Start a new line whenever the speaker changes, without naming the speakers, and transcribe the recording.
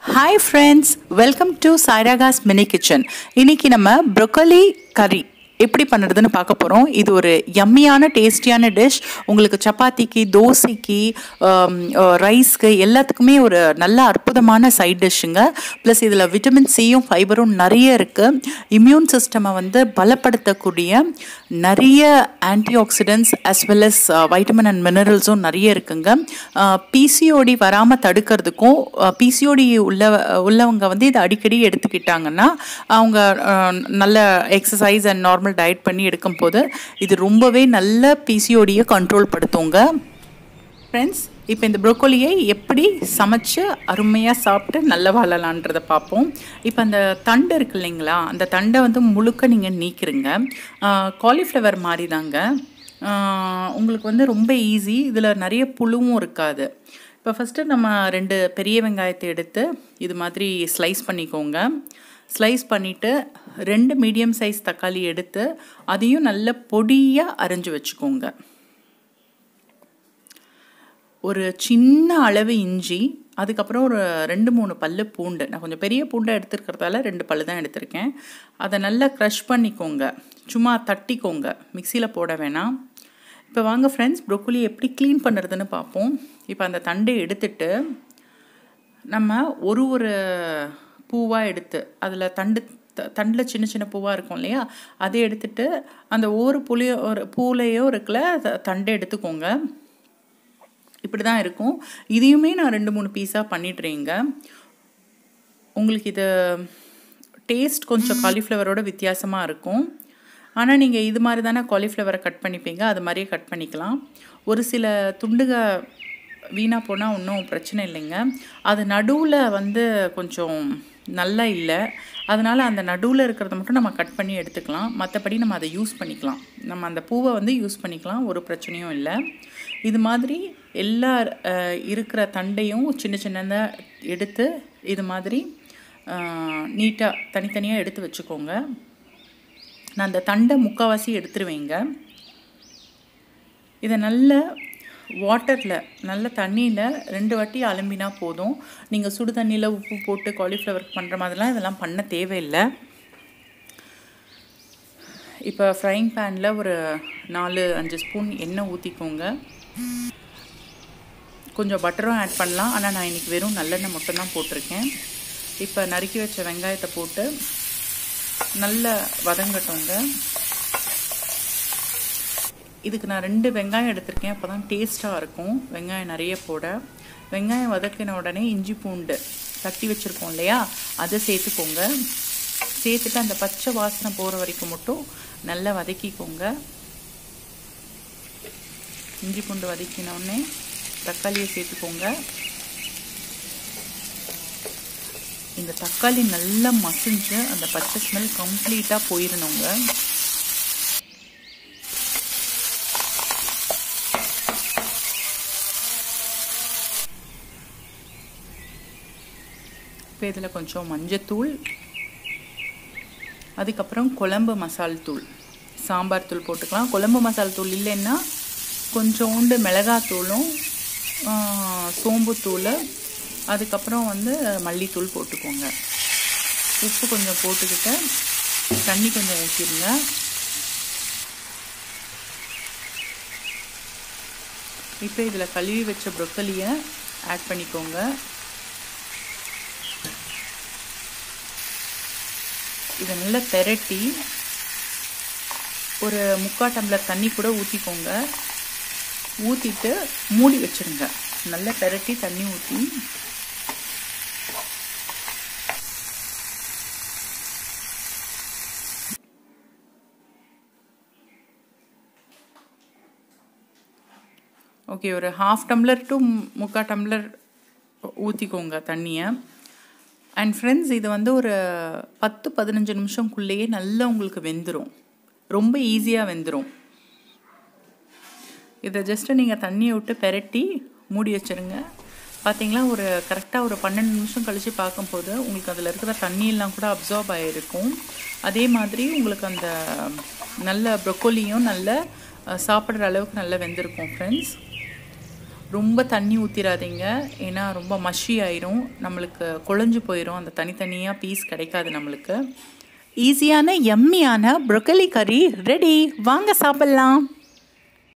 hi friends welcome to Sairaga's mini kitchen இன்னைக்கு நம்ம broccoli கறி எப்படி பண்ணுறதுன்னு பார்க்க போகிறோம் இது ஒரு யம்மியான டேஸ்டியான டிஷ் உங்களுக்கு சப்பாத்திக்கு தோசைக்கு ரைஸ்க்கு எல்லாத்துக்குமே ஒரு நல்ல அற்புதமான சைட் டிஷ்ஷுங்க ப்ளஸ் இதில் விட்டமின் சியும் ஃபைபரும் நிறைய இருக்குது இம்யூன் சிஸ்டமை வந்து பலப்படுத்தக்கூடிய நிறைய antioxidants as well as vitamin and மினரல்ஸும் நிறைய இருக்குங்க பிசிஓடி வராமல் தடுக்கிறதுக்கும் பிசிஓடி உள்ள உள்ளவங்க வந்து இதை அடிக்கடி எடுத்துக்கிட்டாங்கன்னா அவங்க அஹ், நல்ல எக்ஸசைஸ் அண்ட் நார்மல் டயட் பண்ணி எடுக்கும்போது இது ரொம்பவே நல்ல பிசிஓடியை கண்ட்ரோல் படுத்துங்க ஃப்ரெண்ட்ஸ் இப்போ இந்த ப்ரோக்கோலியை எப்படி சமைச்சு அருமையாக சாப்பிட்டு நல்ல வாழலான்றதை பார்ப்போம் இப்போ அந்த தண்டு இருக்கு இல்லைங்களா அந்த தண்டை வந்து முழுக்க நீங்கள் நீக்கிருங்க காலிஃப்ளவர் மாதிரி தாங்க ஆஹ் உங்களுக்கு வந்து ரொம்ப ஈஸி இதில் நிறைய புழுவும் இருக்காது இப்போ ஃபஸ்ட்டு நம்ம ரெண்டு பெரிய வெங்காயத்தை எடுத்து இது மாதிரி ஸ்லைஸ் பண்ணிக்கோங்க ஸ்லைஸ் பண்ணிவிட்டு ரெண்டு மீடியம் சைஸ் தக்காளி எடுத்து அதையும் நல்ல பொடியாக அரைஞ்சு வச்சுக்கோங்க ஒரு சின்ன அளவு இஞ்சி அதுக்கப்புறம் ஒரு ரெண்டு மூணு பல்லு பூண்டு நான் கொஞ்சம் பெரிய பூண்டை எடுத்துருக்கிறதால ரெண்டு பல்லு தான் எடுத்திருக்கேன் அதை நல்லா க்ரஷ் பண்ணிக்கோங்க சும்மா தட்டிக்கோங்க மிக்சியில் போட வேணாம் இப்போ வாங்க ஃப்ரெண்ட்ஸ் ப்ரொக்கோலி எப்படி க்ளீன் பண்ணுறதுன்னு பார்ப்போம் இப்போ அந்த தண்டை எடுத்துட்டு நம்ம ஒரு ஒரு பூவாக எடுத்து அதில் தண்டு தண்டில் சின்ன சின்ன பூவாக இருக்கும் இல்லையா அதை எடுத்துட்டு அந்த ஒவ்வொரு புளியோ ஒரு பூலையோ இருக்குல்ல த- தண்டை எடுத்துக்கோங்க இப்படி தான் இருக்கும் இதையுமே நான் ரெண்டு மூணு பீஸாக பண்ணிடுறேங்க உங்களுக்கு இது டேஸ்ட் கொஞ்சம் காலிஃப்ளவரோட வித்தியாசமாக இருக்கும் ஆனால் நீங்கள் இது மாதிரி தானே காலிஃப்ளவரை கட் பண்ணிப்பீங்க அது மாதிரியே கட் பண்ணிக்கலாம் ஒரு சில துண்டுக வீணாக போனால் ஒன்றும் பிரச்சனை இல்லைங்க அது நடுவில் வந்து கொஞ்சம் நல்லா இல்லை அதனால் அந்த நடுவில் இருக்கிறத மட்டும் நம்ம கட் பண்ணி எடுத்துக்கலாம் மற்றபடி நம்ம அதை யூஸ் பண்ணிக்கலாம் நம்ம அந்த பூவை வந்து யூஸ் பண்ணிக்கலாம் ஒரு பிரச்சனையும் இல்லை இது மாதிரி எல்லா அஹ், இருக்கிற தண்டையும் சின்ன சின்னதாக எடுத்து இது மாதிரி நீட்டாக தனித்தனியாக எடுத்து வச்சுக்கோங்க நான் அந்த தண்டை முக்கால்வாசி எடுத்துருவேங்க இதை நல்ல வாட்டரில் நல்ல தண்ணியில் ரெண்டு வாட்டி அலம்பினா போதும் நீங்கள் சுடு தண்ணியில் உப்பு போட்டு காலிஃப்ளவர் பண்ணுற மாதிரிலாம் இதெல்லாம் பண்ண தேவையில்லை இப்போ ஃப்ரைங் பேனில் ஒரு நாலு அஞ்சு ஸ்பூன் எண்ணெய் ஊற்றிக்கோங்க கொஞ்சம் பட்டரும் ஆட் பண்ணலாம் ஆனால் நான் இன்றைக்கி வெறும் நல்லெண்ணெய் மட்டும்தான் போட்டிருக்கேன் இப்போ நறுக்கி வச்ச வெங்காயத்தை போட்டு நல்லா வதங்கட்டுங்க இதுக்கு நான் ரெண்டு வெங்காயம் எடுத்திருக்கேன் அப்போ தான் டேஸ்ட்டாக இருக்கும் வெங்காயம் நிறைய போட வெங்காயம் வதக்கின உடனே இஞ்சி பூண்டு தட்டி வச்சுருக்கோம் இல்லையா அதை சேர்த்துக்கோங்க சேர்த்துட்டு அந்த பச்சை வாசனை போகிற வரைக்கும் மட்டும் நல்லா வதக்கிக்கோங்க இஞ்சி பூண்டு வதக்கின உடனே தக்காளியை சேர்த்துக்கோங்க இந்த தக்காளி நல்லா மசிஞ்சு அந்த பச்சை ஸ்மெல் கம்ப்ளீட்டாக போயிடணுங்க இப்போ இதில் கொஞ்சம் மஞ்சத்தூள் அதுக்கப்புறம் குழம்பு மசால் தூள் சாம்பார் தூள் போட்டுக்கலாம் குழம்பு மசால் தூள் இல்லைன்னா கொஞ்சோண்டு மிளகாத்தூளும் ஆ, சோம்புத்தூள் அதுக்கப்புறம் வந்து மல்லித்தூள் போட்டுக்கோங்க உப்பு கொஞ்சம் போட்டுக்கிட்டு தண்ணி கொஞ்சம் ஊற்றிடுங்க இப்போ இதில் கழுவி வச்ச ப்ரொக்கலியை ஆட் பண்ணிக்கோங்க இதை நல்லா பெரட்டி ஒரு முக்கால் டம்ளர் தண்ணி கூட ஊற்றிக்கோங்க ஊற்றிட்டு மூடி வச்சிருங்க நல்லா பெரட்டி தண்ணி ஊற்றி ஓகே ஒரு ஹாஃப் டம்ளர் டு முக்கால் டம்ளர் ஊற்றிக்கோங்க தண்ணியை அண்ட் ஃப்ரெண்ட்ஸ் இது வந்து ஒரு பத்து பதினஞ்சு நிமிஷம்குள்ளேயே நல்லா உங்களுக்கு வெந்துடும் ரொம்ப ஈஸியாக வெந்துடும் இதை ஜஸ்ட்டு நீங்கள் தண்ணியை விட்டு பெரட்டி மூடி வச்சிருங்க பார்த்தீங்களா ஒரு கரெக்டாக ஒரு பன்னெண்டு நிமிஷம் கழித்து பார்க்கும்போது உங்களுக்கு அதில் இருக்கிற தண்ணியெல்லாம் கூட அப்சார்ப் ஆகிருக்கும் அதே மாதிரி உங்களுக்கு அந்த நல்ல ப்ரொக்கோலியும் நல்ல அஹ், சாப்பிட்ற அளவுக்கு நல்லா வெந்திருக்கும் ஃப்ரெண்ட்ஸ் ரொம்ப தண்ணி ஊற்றிடாதீங்க ஏன்னா ரொம்ப மஷி ஆயிரும் நம்மளுக்கு குழஞ்சு போயிடும் அந்த தனித்தனியாக பீஸ் கிடைக்காது நம்மளுக்கு ஈஸியான எம்மியான ப்ரொக்கலி கறி ரெடி வாங்க சாப்பிட்லாம்